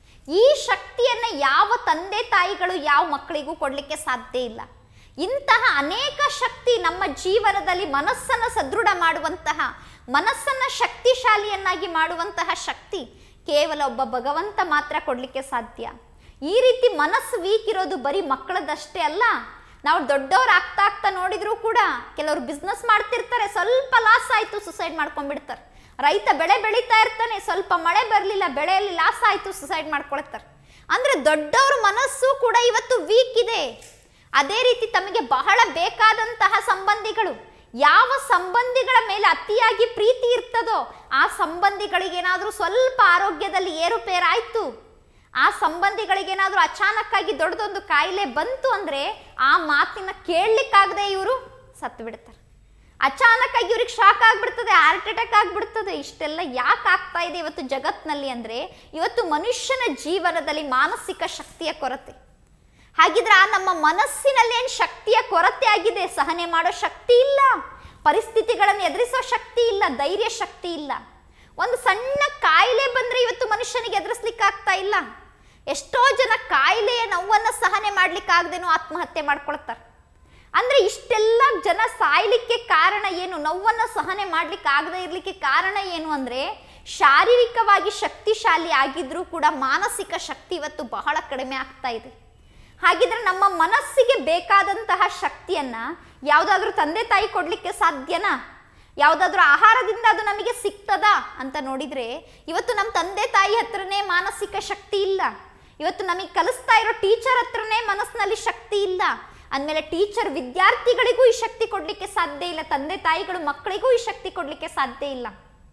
ಈ ಶಕ್ತಿಯನ್ನು ಯಾವ ತಂದೆ ತಾಯಿಗಳು ಯಾವ ಮಕ್ಕಳಿಗೂ ಕೊಡಲಿಕ್ಕೆ ಸಾಧ್ಯ ಇಲ್ಲ ಇಂತಹ ಅನೇಕ ಶಕ್ತಿ ನಮ್ಮ ಜೀವನದಲ್ಲಿ ಮನಸ್ಸನ್ನು ಸದೃಢ ಮಾಡುವಂತಹ ಮನಸ್ಸನ್ನು ಶಕ್ತಿಶಾಲಿಯನ್ನಾಗಿ ಮಾಡುವಂತಹ ಶಕ್ತಿ ಕೇವಲ ಒಬ್ಬ ಭಗವಂತ ಮಾತ್ರ ಕೊಡಲಿಕ್ಕೆ ಸಾಧ್ಯ ಈ ರೀತಿ ಮನಸ್ಸು ವೀಕ್ ಇರೋದು ಬರೀ ಮಕ್ಕಳದಷ್ಟೇ ಅಲ್ಲ ನಾವು ದೊಡ್ಡವ್ರು ಆಗ್ತಾ ಆಗ್ತಾ ನೋಡಿದ್ರು ಕೂಡ ಕೆಲವರು ಬಿಸ್ನೆಸ್ ಮಾಡ್ತಿರ್ತಾರೆ ಸ್ವಲ್ಪ ಲಾಸ್ ಆಯಿತು ಸುಸೈಡ್ ಮಾಡ್ಕೊಂಡ್ಬಿಡ್ತಾರೆ ರೈತ ಬೆಳೆ ಬೆಳೀತಾ ಇರ್ತಾನೆ ಸ್ವಲ್ಪ ಮಳೆ ಬರಲಿಲ್ಲ ಬೆಳೆಯಲ್ಲಿ ಲಾಸ್ ಆಯಿತು ಸುಸೈಡ್ ಮಾಡ್ಕೊಳ್ತಾರೆ ಅಂದರೆ ದೊಡ್ಡವ್ರ ಮನಸ್ಸು ಕೂಡ ಇವತ್ತು ವೀಕ್ ಇದೆ ಅದೇ ರೀತಿ ತಮಗೆ ಬಹಳ ಬೇಕಾದಂತಹ ಸಂಬಂಧಿಗಳು ಯಾವ ಸಂಬಂಧಿಗಳ ಮೇಲೆ ಅತಿಯಾಗಿ ಪ್ರೀತಿ ಇರ್ತದೋ ಆ ಸಂಬಂಧಿಗಳಿಗೇನಾದರೂ ಸ್ವಲ್ಪ ಆರೋಗ್ಯದಲ್ಲಿ ಏರುಪೇರಾಯಿತು ಆ ಸಂಬಂಧಿಗಳಿಗೇನಾದರೂ ಅಚಾನಕ್ಕಾಗಿ ದೊಡ್ಡದೊಂದು ಕಾಯಿಲೆ ಬಂತು ಅಂದರೆ ಆ ಮಾತಿನ ಕೇಳಲಿಕ್ಕಾಗದೆ ಇವರು ಸತ್ತು ಬಿಡ್ತಾರೆ ಅಚಾನಕ್ಕಾಗಿ ಇವ್ರಿಗೆ ಶಾಕ್ ಆಗ್ಬಿಡ್ತದೆ ಹಾರ್ಟ್ ಅಟ್ಯಾಕ್ ಆಗ್ಬಿಡ್ತದೆ ಇಷ್ಟೆಲ್ಲ ಯಾಕೆ ಆಗ್ತಾ ಇದೆ ಇವತ್ತು ಜಗತ್ನಲ್ಲಿ ಅಂದರೆ ಇವತ್ತು ಮನುಷ್ಯನ ಜೀವನದಲ್ಲಿ ಮಾನಸಿಕ ಶಕ್ತಿಯ ಕೊರತೆ ಹಾಗಿದ್ರೆ ಆ ನಮ್ಮ ಮನಸ್ಸಿನಲ್ಲಿ ಏನು ಶಕ್ತಿಯ ಕೊರತೆ ಆಗಿದೆ ಸಹನೆ ಮಾಡೋ ಶಕ್ತಿ ಇಲ್ಲ ಪರಿಸ್ಥಿತಿಗಳನ್ನು ಎದುರಿಸೋ ಶಕ್ತಿ ಇಲ್ಲ ಧೈರ್ಯ ಶಕ್ತಿ ಇಲ್ಲ ಒಂದು ಸಣ್ಣ ಕಾಯಿಲೆ ಬಂದರೆ ಇವತ್ತು ಮನುಷ್ಯನಿಗೆ ಎದುರಿಸ್ಲಿಕ್ಕೆ ಆಗ್ತಾ ಇಲ್ಲ ಎಷ್ಟೋ ಜನ ಕಾಯಿಲೆಯ ನೋವನ್ನು ಸಹನೆ ಮಾಡ್ಲಿಕ್ಕಾಗದೇನೋ ಆತ್ಮಹತ್ಯೆ ಮಾಡ್ಕೊಳ್ತಾರೆ ಅಂದ್ರೆ ಇಷ್ಟೆಲ್ಲ ಜನ ಸಾಯ್ಲಿಕ್ಕೆ ಕಾರಣ ಏನು ನೋವನ್ನು ಸಹನೆ ಮಾಡ್ಲಿಕ್ಕೆ ಆಗದೆ ಇರ್ಲಿಕ್ಕೆ ಕಾರಣ ಏನು ಅಂದ್ರೆ ಶಾರೀರಿಕವಾಗಿ ಶಕ್ತಿಶಾಲಿ ಆಗಿದ್ರೂ ಕೂಡ ಮಾನಸಿಕ ಶಕ್ತಿ ಇವತ್ತು ಬಹಳ ಕಡಿಮೆ ಆಗ್ತಾ ಇದೆ ಹಾಗಿದ್ರೆ ನಮ್ಮ ಮನಸ್ಸಿಗೆ ಬೇಕಾದಂತಹ ಶಕ್ತಿಯನ್ನ ಯಾವುದಾದ್ರೂ ತಂದೆ ತಾಯಿ ಕೊಡ್ಲಿಕ್ಕೆ ಸಾಧ್ಯನಾ ಯಾವುದಾದ್ರೂ ಆಹಾರದಿಂದ ಅದು ನಮಗೆ ಸಿಗ್ತದಾ ಅಂತ ನೋಡಿದ್ರೆ ಇವತ್ತು ನಮ್ಮ ತಂದೆ ತಾಯಿ ಹತ್ರನೇ ಮಾನಸಿಕ ಶಕ್ತಿ ಇಲ್ಲ ಇವತ್ತು ನಮಗೆ ಕಲಿಸ್ತಾ ಇರೋ ಟೀಚರ್ ಹತ್ರನೇ ಮನಸ್ಸಿನಲ್ಲಿ ಶಕ್ತಿ ಇಲ್ಲ ಅಂದಮೇಲೆ ಟೀಚರ್ ವಿದ್ಯಾರ್ಥಿಗಳಿಗೂ ಈ ಶಕ್ತಿ ಕೊಡಲಿಕ್ಕೆ ಸಾಧ್ಯ ಇಲ್ಲ ತಂದೆ ತಾಯಿಗಳು ಮಕ್ಕಳಿಗೂ ಈ ಶಕ್ತಿ ಕೊಡಲಿಕ್ಕೆ ಸಾಧ್ಯ ಇಲ್ಲ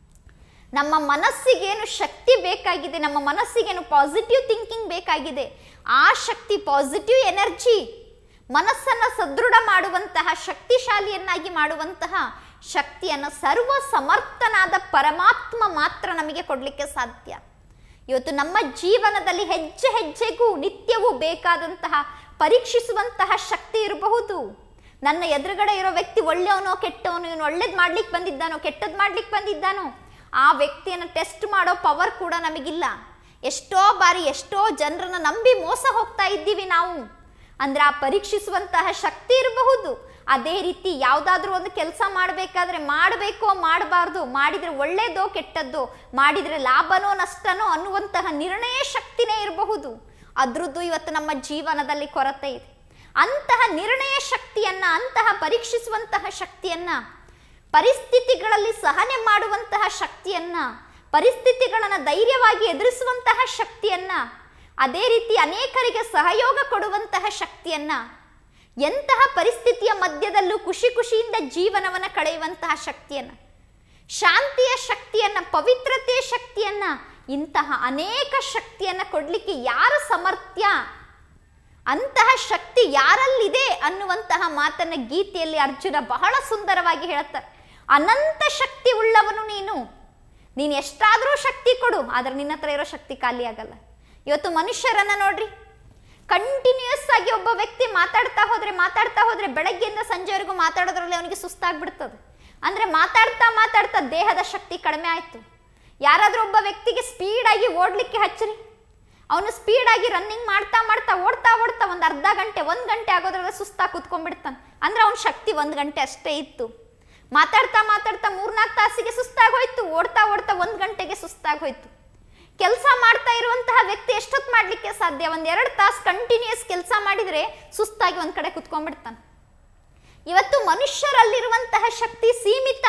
ನಮ್ಮ ಮನಸ್ಸಿಗೇನು ಶಕ್ತಿ ಬೇಕಾಗಿದೆ ನಮ್ಮ ಮನಸ್ಸಿಗೇನು ಪಾಸಿಟಿವ್ ಥಿಂಕಿಂಗ್ ಬೇಕಾಗಿದೆ ಆ ಶಕ್ತಿ ಪಾಸಿಟಿವ್ ಎನರ್ಜಿ ಮನಸ್ಸನ್ನು ಸದೃಢ ಮಾಡುವಂತಹ ಶಕ್ತಿಶಾಲಿಯನ್ನಾಗಿ ಮಾಡುವಂತಹ ಶಕ್ತಿಯನ್ನು ಸರ್ವ ಸಮರ್ಥನಾದ ಪರಮಾತ್ಮ ಮಾತ್ರ ನಮಗೆ ಕೊಡಲಿಕ್ಕೆ ಸಾಧ್ಯ ಇವತ್ತು ನಮ್ಮ ಜೀವನದಲ್ಲಿ ಹೆಜ್ಜೆ ಹೆಜ್ಜೆಗೂ ನಿತ್ಯವೂ ಬೇಕಾದಂತಹ ಪರೀಕ್ಷಿಸುವಂತಹ ಶಕ್ತಿ ಇರಬಹುದು ನನ್ನ ಎದುರುಗಡೆ ಇರೋ ವ್ಯಕ್ತಿ ಒಳ್ಳೆಯವನೋ ಕೆಟ್ಟವನು ಇವನು ಒಳ್ಳೇದು ಮಾಡ್ಲಿಕ್ಕೆ ಬಂದಿದ್ದಾನೋ ಕೆಟ್ಟದ್ದು ಮಾಡ್ಲಿಕ್ಕೆ ಬಂದಿದ್ದಾನೋ ಆ ವ್ಯಕ್ತಿಯನ್ನು ಟೆಸ್ಟ್ ಮಾಡೋ ಪವರ್ ಕೂಡ ನಮಗಿಲ್ಲ ಎಷ್ಟೋ ಬಾರಿ ಎಷ್ಟೋ ಜನರನ್ನ ನಂಬಿ ಮೋಸ ಹೋಗ್ತಾ ಇದ್ದೀವಿ ನಾವು ಅಂದ್ರೆ ಆ ಪರೀಕ್ಷಿಸುವಂತಹ ಶಕ್ತಿ ಇರಬಹುದು ಅದೇ ರೀತಿ ಯಾವುದಾದ್ರೂ ಒಂದು ಕೆಲಸ ಮಾಡಬೇಕಾದ್ರೆ ಮಾಡಬೇಕೋ ಮಾಡಬಾರ್ದು ಮಾಡಿದ್ರೆ ಒಳ್ಳೇದೋ ಕೆಟ್ಟದ್ದೋ ಮಾಡಿದ್ರೆ ಲಾಭನೋ ನಷ್ಟನೋ ಅನ್ನುವಂತಹ ನಿರ್ಣಯ ಶಕ್ತಿನೇ ಇರಬಹುದು ಅದ್ರದ್ದು ಇವತ್ತು ನಮ್ಮ ಜೀವನದಲ್ಲಿ ಕೊರತೆ ಇದೆ ಅಂತಹ ನಿರ್ಣಯ ಶಕ್ತಿಯನ್ನ ಅಂತಹ ಪರೀಕ್ಷಿಸುವಂತಹ ಶಕ್ತಿಯನ್ನ ಪರಿಸ್ಥಿತಿಗಳಲ್ಲಿ ಸಹನೆ ಮಾಡುವಂತಹ ಶಕ್ತಿಯನ್ನ ಪರಿಸ್ಥಿತಿಗಳನ್ನು ಧೈರ್ಯವಾಗಿ ಎದುರಿಸುವಂತಹ ಶಕ್ತಿಯನ್ನ ಅದೇ ರೀತಿ ಅನೇಕರಿಗೆ ಸಹಯೋಗ ಕೊಡುವಂತಹ ಶಕ್ತಿಯನ್ನ ಎಂತಹ ಪರಿಸ್ಥಿತಿಯ ಮಧ್ಯದಲ್ಲೂ ಖುಷಿ ಖುಷಿಯಿಂದ ಜೀವನವನ್ನು ಕಳೆಯುವಂತಹ ಶಕ್ತಿಯನ್ನ ಶಾಂತಿಯ ಶಕ್ತಿಯನ್ನ ಪವಿತ್ರತೆಯ ಶಕ್ತಿಯನ್ನ ಇಂತಹ ಅನೇಕ ಶಕ್ತಿಯನ್ನು ಕೊಡಲಿಕ್ಕೆ ಯಾರು ಸಮರ್ಥ್ಯ ಅಂತಹ ಶಕ್ತಿ ಯಾರಲ್ಲಿದೆ ಅನ್ನುವಂತಹ ಮಾತನ್ನ ಗೀತೆಯಲ್ಲಿ ಅರ್ಜುನ ಬಹಳ ಸುಂದರವಾಗಿ ಹೇಳ್ತಾರೆ ಅನಂತ ಶಕ್ತಿ ಉಳ್ಳವನು ನೀನು ನೀನು ಎಷ್ಟಾದರೂ ಶಕ್ತಿ ಕೊಡು ಆದ್ರೆ ನಿನ್ನ ಹತ್ರ ಇರೋ ಶಕ್ತಿ ಖಾಲಿ ಆಗಲ್ಲ ಇವತ್ತು ಮನುಷ್ಯರನ್ನ ನೋಡ್ರಿ ಕಂಟಿನ್ಯೂಸ್ ಆಗಿ ಒಬ್ಬ ವ್ಯಕ್ತಿ ಮಾತಾಡ್ತಾ ಹೋದ್ರೆ ಮಾತಾಡ್ತಾ ಹೋದ್ರೆ ಬೆಳಗ್ಗೆಯಿಂದ ಸಂಜೆವರೆಗೂ ಮಾತಾಡೋದ್ರಲ್ಲಿ ಅವನಿಗೆ ಸುಸ್ತಾಗ್ಬಿಡ್ತದೆ ಅಂದ್ರೆ ಮಾತಾಡ್ತಾ ಮಾತಾಡ್ತಾ ದೇಹದ ಶಕ್ತಿ ಕಡಿಮೆ ಆಯ್ತು ಯಾರಾದ್ರೂ ಒಬ್ಬ ವ್ಯಕ್ತಿಗೆ ಸ್ಪೀಡ್ ಆಗಿ ಓಡ್ಲಿಕ್ಕೆ ಹಚ್ಚ್ರಿ ಅವನು ಸ್ಪೀಡ್ ಆಗಿ ರನ್ನಿಂಗ್ ಮಾಡ್ತಾ ಮಾಡ್ತಾ ಓಡ್ತಾ ಓಡ್ತಾ ಒಂದು ಅರ್ಧ ಗಂಟೆ ಒಂದು ಗಂಟೆ ಆಗೋದ್ರಲ್ಲಿ ಸುಸ್ತಾಗಿ ಕುತ್ಕೊಂಡ್ಬಿಡ್ತಾನೆ ಅಂದ್ರೆ ಅವನ ಶಕ್ತಿ ಒಂದು ಗಂಟೆ ಅಷ್ಟೇ ಇತ್ತು ಮಾತಾಡ್ತಾ ಮಾತಾಡ್ತಾ ಮೂರ್ನಾಲ್ಕು ತಾಸಿಗೆ ಸುಸ್ತಾಗಿ ಹೋಯ್ತು ಓಡ್ತಾ ಓಡ್ತಾ ಒಂದು ಗಂಟೆಗೆ ಸುಸ್ತಾಗಿ ಹೋಯ್ತು ಕೆಲಸ ಮಾಡ್ತಾ ಇರುವಂತಹ ವ್ಯಕ್ತಿ ಎಷ್ಟೊತ್ತು ಮಾಡ್ಲಿಕ್ಕೆ ಸಾಧ್ಯ ಒಂದ್ ಎರಡು ತಾಸು ಕಂಟಿನ್ಯೂಸ್ ಕೆಲಸ ಮಾಡಿದ್ರೆ ಸುಸ್ತಾಗಿ ಒಂದ್ ಕಡೆ ಕುತ್ಕೊಂಡ್ಬಿಡ್ತಾನೆ ಇವತ್ತು ಮನುಷ್ಯರಲ್ಲಿರುವಂತಹ ಶಕ್ತಿ ಸೀಮಿತ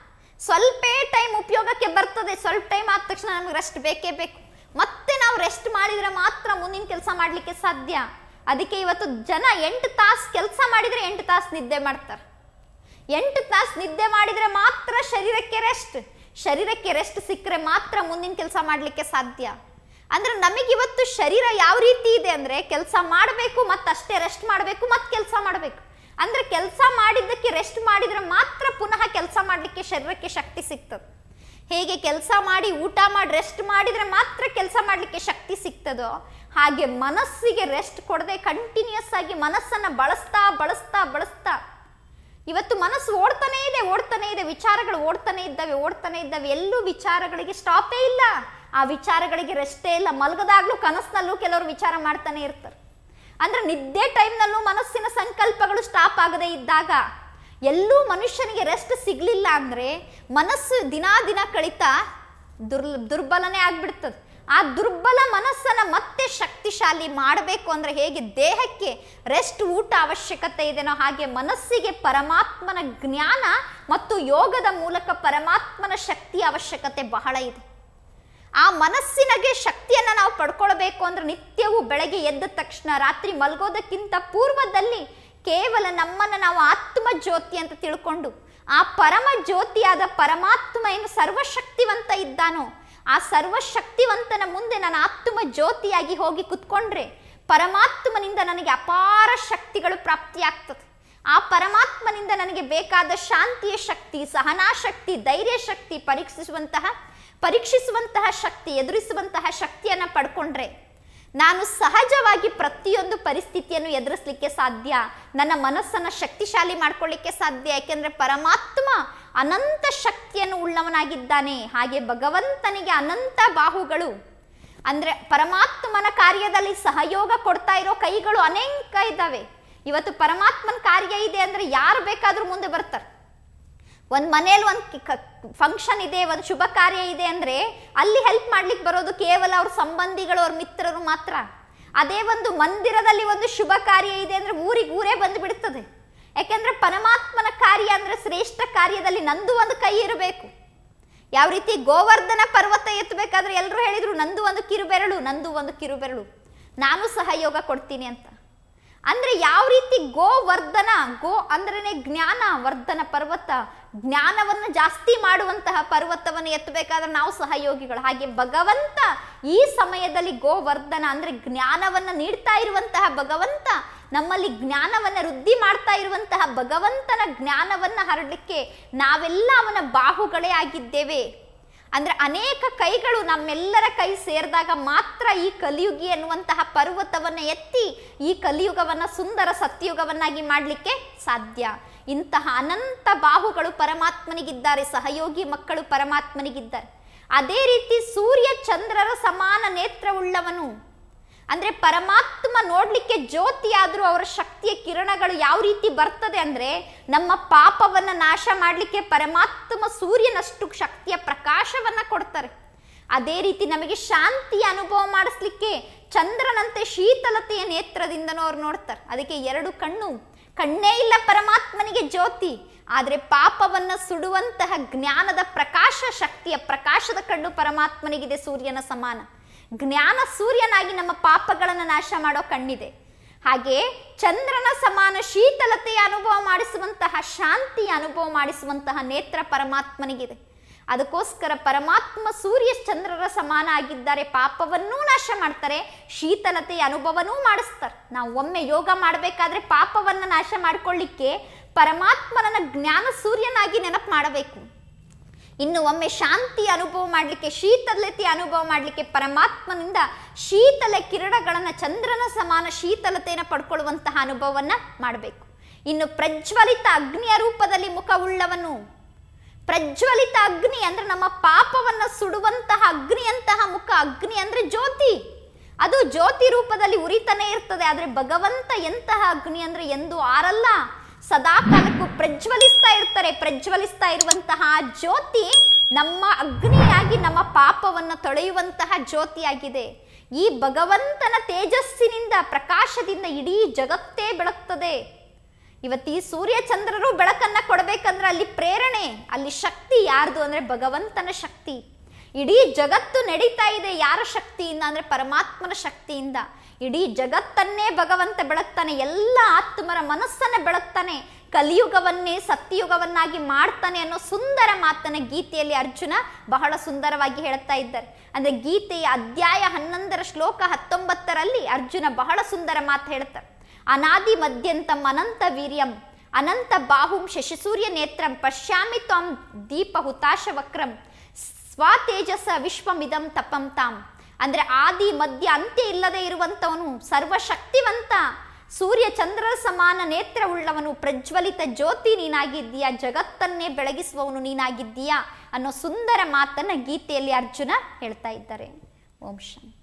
ಸ್ವಲ್ಪೇ ಟೈಮ್ ಉಪಯೋಗಕ್ಕೆ ಬರ್ತದೆ ಸ್ವಲ್ಪ ಟೈಮ್ ಆದ ತಕ್ಷಣ ನಮಗೆ ರೆಸ್ಟ್ ಬೇಕೇ ಬೇಕು ಮತ್ತೆ ನಾವು ರೆಸ್ಟ್ ಮಾಡಿದ್ರೆ ಮಾತ್ರ ಮುಂದಿನ ಕೆಲಸ ಮಾಡಲಿಕ್ಕೆ ಸಾಧ್ಯ ಅದಕ್ಕೆ ಇವತ್ತು ಜನ ಎಂಟು ತಾಸು ಕೆಲಸ ಮಾಡಿದ್ರೆ ಎಂಟು ತಾಸು ನಿದ್ದೆ ಮಾಡ್ತಾರೆ ಎಂಟು ತಾಸು ನಿದ್ದೆ ಮಾಡಿದ್ರೆ ಮಾತ್ರ ಶರೀರಕ್ಕೆ ರೆಸ್ಟ್ ಶರೀರಕ್ಕೆ ರೆಸ್ಟ್ ಸಿಕ್ಕರೆ ಮಾತ್ರ ಮುಂದಿನ ಕೆಲಸ ಮಾಡಲಿಕ್ಕೆ ಸಾಧ್ಯ ಅಂದ್ರೆ ನಮಗಿವತ್ತು ಶರೀರ ಯಾವ ರೀತಿ ಇದೆ ಅಂದ್ರೆ ಕೆಲಸ ಮಾಡಬೇಕು ಮತ್ತಷ್ಟೇ ರೆಸ್ಟ್ ಮಾಡಬೇಕು ಮತ್ತೆ ಕೆಲಸ ಮಾಡಬೇಕು ಅಂದ್ರೆ ಕೆಲಸ ಮಾಡಿದ್ದಕ್ಕೆ ರೆಸ್ಟ್ ಮಾಡಿದ್ರೆ ಮಾತ್ರ ಪುನಃ ಕೆಲಸ ಮಾಡಲಿಕ್ಕೆ ಶರೀರಕ್ಕೆ ಶಕ್ತಿ ಸಿಗ್ತದೆ ಹೇಗೆ ಕೆಲಸ ಮಾಡಿ ಊಟ ಮಾಡಿ ರೆಸ್ಟ್ ಮಾಡಿದ್ರೆ ಮಾತ್ರ ಕೆಲಸ ಮಾಡಲಿಕ್ಕೆ ಶಕ್ತಿ ಸಿಗ್ತದೋ ಹಾಗೆ ಮನಸ್ಸಿಗೆ ರೆಸ್ಟ್ ಕೊಡದೆ ಕಂಟಿನ್ಯೂಸ್ ಆಗಿ ಮನಸ್ಸನ್ನ ಬಳಸ್ತಾ ಬಳಸ್ತಾ ಬಳಸ್ತಾ ಇವತ್ತು ಮನಸ್ಸು ಓಡ್ತಾನೆ ಇದೆ ಓಡ್ತಾನೆ ಇದೆ ವಿಚಾರಗಳು ಓಡ್ತಾನೆ ಇದ್ದಾವೆ ಓಡ್ತಾನೆ ಇದ್ದಾವೆ ಎಲ್ಲೂ ವಿಚಾರಗಳಿಗೆ ಸ್ಟಾಪೇ ಇಲ್ಲ ಆ ವಿಚಾರಗಳಿಗೆ ರೆಸ್ಟೇ ಇಲ್ಲ ಮಲಗದಾಗ್ಲೂ ಕನಸಿನಲ್ಲೂ ಕೆಲವರು ವಿಚಾರ ಮಾಡ್ತಾನೆ ಇರ್ತಾರೆ ಅಂದ್ರೆ ನಿದ್ದೆ ಟೈಮ್ನಲ್ಲೂ ಮನಸ್ಸಿನ ಸಂಕಲ್ಪಗಳು ಸ್ಟಾಪ್ ಆಗದೆ ಇದ್ದಾಗ ಎಲ್ಲೂ ಮನುಷ್ಯನಿಗೆ ರೆಸ್ಟ್ ಸಿಗ್ಲಿಲ್ಲ ಅಂದ್ರೆ ಮನಸ್ಸು ದಿನಾ ದಿನ ಕಳೀತಾ ದುರ್ ದುರ್ಬಲನೇ ಆಗ್ಬಿಡ್ತದೆ ಆ ದುರ್ಬಲ ಮನಸ್ಸನ್ನ ಮತ್ತೆ ಶಕ್ತಿಶಾಲಿ ಮಾಡಬೇಕು ಅಂದ್ರೆ ಹೇಗೆ ದೇಹಕ್ಕೆ ರೆಸ್ಟ್ ಊಟ ಅವಶ್ಯಕತೆ ಇದೆನೋ ಹಾಗೆ ಮನಸ್ಸಿಗೆ ಪರಮಾತ್ಮನ ಜ್ಞಾನ ಮತ್ತು ಯೋಗದ ಮೂಲಕ ಪರಮಾತ್ಮನ ಶಕ್ತಿಯ ಅವಶ್ಯಕತೆ ಬಹಳ ಇದೆ ಆ ಮನಸ್ಸಿನಗೆ ಶಕ್ತಿಯನ್ನ ನಾವು ಪಡ್ಕೊಳ್ಬೇಕು ಅಂದ್ರೆ ನಿತ್ಯವೂ ಬೆಳಗ್ಗೆ ಎದ್ದ ತಕ್ಷಣ ರಾತ್ರಿ ಮಲಗೋದಕ್ಕಿಂತ ಪೂರ್ವದಲ್ಲಿ ಕೇವಲ ನಮ್ಮನ್ನ ನಾವು ಆತ್ಮ ಜ್ಯೋತಿ ಅಂತ ತಿಳ್ಕೊಂಡು ಆ ಪರಮ ಜ್ಯೋತಿಯಾದ ಪರಮಾತ್ಮ ಏನು ಸರ್ವಶಕ್ತಿವಂತ ಇದ್ದಾನೋ ಆ ಸರ್ವಶಕ್ತಿವಂತನ ಮುಂದೆ ನಾನು ಆತ್ಮ ಜ್ಯೋತಿಯಾಗಿ ಹೋಗಿ ಕುತ್ಕೊಂಡ್ರೆ ಪರಮಾತ್ಮನಿಂದ ನನಗೆ ಅಪಾರ ಶಕ್ತಿಗಳು ಪ್ರಾಪ್ತಿಯಾಗ್ತದೆ ಆ ಪರಮಾತ್ಮನಿಂದ ನನಗೆ ಬೇಕಾದ ಶಾಂತಿಯ ಶಕ್ತಿ ಸಹನಾ ಶಕ್ತಿ ಧೈರ್ಯ ಶಕ್ತಿ ಪರೀಕ್ಷಿಸುವಂತಹ ಪರೀಕ್ಷಿಸುವಂತಹ ಶಕ್ತಿ ಎದುರಿಸುವಂತಹ ಶಕ್ತಿಯನ್ನ ಪಡ್ಕೊಂಡ್ರೆ ನಾನು ಸಹಜವಾಗಿ ಪ್ರತಿಯೊಂದು ಪರಿಸ್ಥಿತಿಯನ್ನು ಎದುರಿಸಲಿಕ್ಕೆ ಸಾಧ್ಯ ನನ್ನ ಮನಸ್ಸನ್ನ ಶಕ್ತಿಶಾಲಿ ಮಾಡ್ಕೊಳ್ಳಿಕ್ಕೆ ಸಾಧ್ಯ ಯಾಕೆಂದ್ರೆ ಪರಮಾತ್ಮ ಅನಂತ ಶಕ್ತಿಯನ್ನು ಉಳ್ಳವನಾಗಿದ್ದಾನೆ ಹಾಗೆ ಭಗವಂತನಿಗೆ ಅನಂತ ಬಾಹುಗಳು ಅಂದ್ರೆ ಪರಮಾತ್ಮನ ಕಾರ್ಯದಲ್ಲಿ ಸಹಯೋಗ ಕೊಡ್ತಾ ಇರೋ ಕೈಗಳು ಅನೇಕ ಇದ್ದಾವೆ ಇವತ್ತು ಪರಮಾತ್ಮನ ಕಾರ್ಯ ಇದೆ ಅಂದ್ರೆ ಯಾರು ಬೇಕಾದ್ರೂ ಮುಂದೆ ಬರ್ತಾರೆ ಒಂದು ಮನೇಲಿ ಒಂದು ಫಂಕ್ಷನ್ ಇದೆ ಒಂದು ಶುಭ ಕಾರ್ಯ ಇದೆ ಅಂದ್ರೆ ಅಲ್ಲಿ ಹೆಲ್ಪ್ ಮಾಡ್ಲಿಕ್ಕೆ ಬರೋದು ಕೇವಲ ಅವ್ರ ಸಂಬಂಧಿಗಳು ಅವ್ರ ಮಿತ್ರರು ಮಾತ್ರ ಅದೇ ಒಂದು ಮಂದಿರದಲ್ಲಿ ಒಂದು ಶುಭ ಕಾರ್ಯ ಇದೆ ಅಂದ್ರೆ ಊರಿಗೆ ಊರೇ ಬಂದು ಬಿಡ್ತದೆ ಯಾಕೆಂದ್ರೆ ಪರಮಾತ್ಮನ ಕಾರ್ಯ ಅಂದ್ರೆ ಶ್ರೇಷ್ಠ ಕಾರ್ಯದಲ್ಲಿ ನಂದು ಒಂದು ಕೈ ಇರಬೇಕು ಯಾವ ರೀತಿ ಗೋವರ್ಧನ ಪರ್ವತ ಎತ್ತಬೇಕಾದ್ರೆ ಎಲ್ಲರೂ ಹೇಳಿದ್ರು ನಂದು ಒಂದು ಕಿರುಬೆರಳು ನಂದು ಒಂದು ಕಿರುಬೆರಳು ನಾನು ಸಹಯೋಗ ಕೊಡ್ತೀನಿ ಅಂತ ಅಂದ್ರೆ ಯಾವ ರೀತಿ ಗೋವರ್ಧನ ಗೋ ಅಂದ್ರೇನೆ ಜ್ಞಾನ ವರ್ಧನ ಪರ್ವತ ಜ್ಞಾನವನ್ನು ಜಾಸ್ತಿ ಮಾಡುವಂತಹ ಪರ್ವತವನ್ನು ಎತ್ತಬೇಕಾದ್ರೆ ನಾವು ಸಹಯೋಗಿಗಳು ಹಾಗೆ ಭಗವಂತ ಈ ಸಮಯದಲ್ಲಿ ಗೋವರ್ಧನ ಅಂದ್ರೆ ಜ್ಞಾನವನ್ನ ನೀಡ್ತಾ ಇರುವಂತಹ ಭಗವಂತ ನಮ್ಮಲ್ಲಿ ಜ್ಞಾನವನ್ನ ವೃದ್ಧಿ ಮಾಡ್ತಾ ಇರುವಂತಹ ಭಗವಂತನ ಜ್ಞಾನವನ್ನ ಹರಡಲಿಕ್ಕೆ ನಾವೆಲ್ಲ ಅವನ ಬಾಹುಗಳೇ ಆಗಿದ್ದೇವೆ ಅಂದ್ರೆ ಅನೇಕ ಕೈಗಳು ನಮ್ಮೆಲ್ಲರ ಕೈ ಸೇರಿದಾಗ ಮಾತ್ರ ಈ ಕಲಿಯುಗಿ ಎನ್ನುವಂತಹ ಪರ್ವತವನ್ನ ಎತ್ತಿ ಈ ಕಲಿಯುಗವನ್ನ ಸುಂದರ ಸತ್ಯುಗವನ್ನಾಗಿ ಮಾಡಲಿಕ್ಕೆ ಸಾಧ್ಯ ಇಂತಹ ಅನಂತ ಬಾಹುಗಳು ಪರಮಾತ್ಮನಿಗಿದ್ದಾರೆ ಸಹಯೋಗಿ ಮಕ್ಕಳು ಪರಮಾತ್ಮನಿಗಿದ್ದಾರೆ ಅದೇ ರೀತಿ ಸೂರ್ಯ ಚಂದ್ರರ ಸಮಾನ ನೇತ್ರವುಳ್ಳವನು ಅಂದ್ರೆ ಪರಮಾತ್ಮ ನೋಡ್ಲಿಕ್ಕೆ ಜ್ಯೋತಿ ಆದ್ರೂ ಅವರ ಶಕ್ತಿಯ ಕಿರಣಗಳು ಯಾವ ರೀತಿ ಬರ್ತದೆ ಅಂದ್ರೆ ನಮ್ಮ ಪಾಪವನ್ನ ನಾಶ ಮಾಡ್ಲಿಕ್ಕೆ ಪರಮಾತ್ಮ ಸೂರ್ಯನಷ್ಟು ಶಕ್ತಿಯ ಪ್ರಕಾಶವನ್ನ ಕೊಡ್ತಾರೆ ಅದೇ ರೀತಿ ನಮಗೆ ಶಾಂತಿಯ ಅನುಭವ ಮಾಡಿಸ್ಲಿಕ್ಕೆ ಚಂದ್ರನಂತೆ ಶೀತಲತೆಯ ನೇತ್ರದಿಂದನೂ ಅವ್ರು ನೋಡ್ತಾರೆ ಅದಕ್ಕೆ ಎರಡು ಕಣ್ಣು ಕಣ್ಣೇ ಇಲ್ಲ ಪರಮಾತ್ಮನಿಗೆ ಜ್ಯೋತಿ ಆದರೆ ಪಾಪವನ್ನ ಸುಡುವಂತಹ ಜ್ಞಾನದ ಪ್ರಕಾಶ ಶಕ್ತಿಯ ಪ್ರಕಾಶದ ಕಣ್ಣು ಪರಮಾತ್ಮನಿಗಿದೆ ಸೂರ್ಯನ ಸಮಾನ ಜ್ಞಾನ ಸೂರ್ಯನಾಗಿ ನಮ್ಮ ಪಾಪಗಳನ್ನು ನಾಶ ಮಾಡೋ ಕಣ್ಣಿದೆ ಹಾಗೆ ಚಂದ್ರನ ಸಮಾನ ಶೀತಲತೆಯ ಅನುಭವ ಮಾಡಿಸುವಂತಹ ಶಾಂತಿಯ ಅನುಭವ ಮಾಡಿಸುವಂತಹ ನೇತ್ರ ಪರಮಾತ್ಮನಿಗಿದೆ ಅದಕ್ಕೋಸ್ಕರ ಪರಮಾತ್ಮ ಸೂರ್ಯ ಚಂದ್ರರ ಸಮಾನ ಆಗಿದ್ದಾರೆ ಪಾಪವನ್ನೂ ನಾಶ ಮಾಡ್ತಾರೆ ಶೀತಲತೆಯ ಅನುಭವನೂ ಮಾಡಿಸ್ತಾರೆ ನಾವು ಒಮ್ಮೆ ಯೋಗ ಮಾಡಬೇಕಾದ್ರೆ ಪಾಪವನ್ನ ನಾಶ ಮಾಡ್ಕೊಳ್ಳಿಕ್ಕೆ ಪರಮಾತ್ಮನನ್ನ ಜ್ಞಾನ ಸೂರ್ಯನಾಗಿ ನೆನಪು ಮಾಡಬೇಕು ಇನ್ನು ಒಮ್ಮೆ ಶಾಂತಿ ಅನುಭವ ಮಾಡಲಿಕ್ಕೆ ಶೀತಲತೆಯ ಅನುಭವ ಮಾಡಲಿಕ್ಕೆ ಪರಮಾತ್ಮನಿಂದ ಶೀತಲ ಕಿರಣಗಳನ್ನು ಚಂದ್ರನ ಸಮಾನ ಶೀತಲತೆಯನ್ನು ಪಡ್ಕೊಳ್ಳುವಂತಹ ಅನುಭವವನ್ನ ಮಾಡಬೇಕು ಇನ್ನು ಪ್ರಜ್ವಲಿತ ಅಗ್ನಿಯ ರೂಪದಲ್ಲಿ ಮುಖವುಳ್ಳವನು ಪ್ರಜ್ವಲಿತ ಅಗ್ನಿ ಅಂದ್ರೆ ನಮ್ಮ ಪಾಪವನ್ನ ಸುಡುವಂತಹ ಅಗ್ನಿಯಂತಹ ಮುಖ ಅಗ್ನಿ ಅಂದ್ರೆ ಜ್ಯೋತಿ ಅದು ಜ್ಯೋತಿ ರೂಪದಲ್ಲಿ ಉರಿತಾನೆ ಇರ್ತದೆ ಆದ್ರೆ ಭಗವಂತ ಎಂತಹ ಅಗ್ನಿ ಅಂದ್ರೆ ಎಂದು ಆರಲ್ಲ ಸದಾ ಕಾಲಕ್ಕೂ ಪ್ರಜ್ವಲಿಸ್ತಾ ಇರ್ತಾರೆ ಪ್ರಜ್ವಲಿಸ್ತಾ ಇರುವಂತಹ ಆ ಜ್ಯೋತಿ ನಮ್ಮ ಅಗ್ನಿಯಾಗಿ ನಮ್ಮ ಪಾಪವನ್ನು ತೊಳೆಯುವಂತಹ ಜ್ಯೋತಿಯಾಗಿದೆ ಈ ಭಗವಂತನ ತೇಜಸ್ಸಿನಿಂದ ಪ್ರಕಾಶದಿಂದ ಇಡೀ ಜಗತ್ತೇ ಬೆಳಗ್ತದೆ ಇವತ್ತು ಈ ಸೂರ್ಯ ಚಂದ್ರರು ಬೆಳಕನ್ನ ಕೊಡಬೇಕಂದ್ರೆ ಅಲ್ಲಿ ಪ್ರೇರಣೆ ಅಲ್ಲಿ ಶಕ್ತಿ ಯಾರ್ದು ಅಂದ್ರೆ ಭಗವಂತನ ಶಕ್ತಿ ಇಡೀ ಜಗತ್ತು ನಡೀತಾ ಇದೆ ಯಾರ ಶಕ್ತಿಯಿಂದ ಅಂದ್ರೆ ಪರಮಾತ್ಮನ ಶಕ್ತಿಯಿಂದ ಇಡೀ ಜಗತ್ತನ್ನೇ ಭಗವಂತ ಬೆಳಗ್ತಾನೆ ಎಲ್ಲ ಆತ್ಮರ ಮನಸ್ಸನ್ನ ಬೆಳಗ್ತಾನೆ ಕಲಿಯುಗವನ್ನೇ ಸತ್ಯಯುಗವನ್ನಾಗಿ ಮಾಡ್ತಾನೆ ಅನ್ನೋ ಸುಂದರ ಮಾತನ್ನ ಗೀತೆಯಲ್ಲಿ ಅರ್ಜುನ ಬಹಳ ಸುಂದರವಾಗಿ ಹೇಳ್ತಾ ಇದ್ದಾರೆ ಅಂದ್ರೆ ಗೀತೆಯ ಅಧ್ಯಾಯ ಹನ್ನೊಂದರ ಶ್ಲೋಕ ಹತ್ತೊಂಬತ್ತರಲ್ಲಿ ಅರ್ಜುನ ಬಹಳ ಸುಂದರ ಮಾತು ಹೇಳ್ತಾರೆ ಅನಾದಿ ಮಧ್ಯಂತಂ ಅನಂತ ವೀರ್ಯಂ ಅನಂತ ಬಾಹುಂ ಶಶಿಸೂರ್ಯ ನೇತ್ರಂ ಪಶ್ಯಾಮಿ ತ್ವಾಂ ದೀಪ ಹುತಾಶ ವಕ್ರಂ ಸ್ವಾತೇಜಸ ವಿಶ್ವಮಿದಂ ತಪಂ ತಾಂ ಅಂದ್ರೆ ಆದಿ ಮಧ್ಯ ಅಂತ್ಯ ಇಲ್ಲದೆ ಇರುವಂತವನು ಸರ್ವಶಕ್ತಿವಂತ ಸೂರ್ಯ ಚಂದ್ರರ ಸಮಾನ ನೇತ್ರವುಳ್ಳವನು ಪ್ರಜ್ವಲಿತ ಜ್ಯೋತಿ ನೀನಾಗಿದ್ದೀಯಾ ಜಗತ್ತನ್ನೇ ಬೆಳಗಿಸುವವನು ನೀನಾಗಿದ್ದೀಯಾ ಅನ್ನೋ ಸುಂದರ ಮಾತನ್ನ ಗೀತೆಯಲ್ಲಿ ಅರ್ಜುನ ಹೇಳ್ತಾ ಇದ್ದಾರೆ ಓಂ ಶಾಂತಿ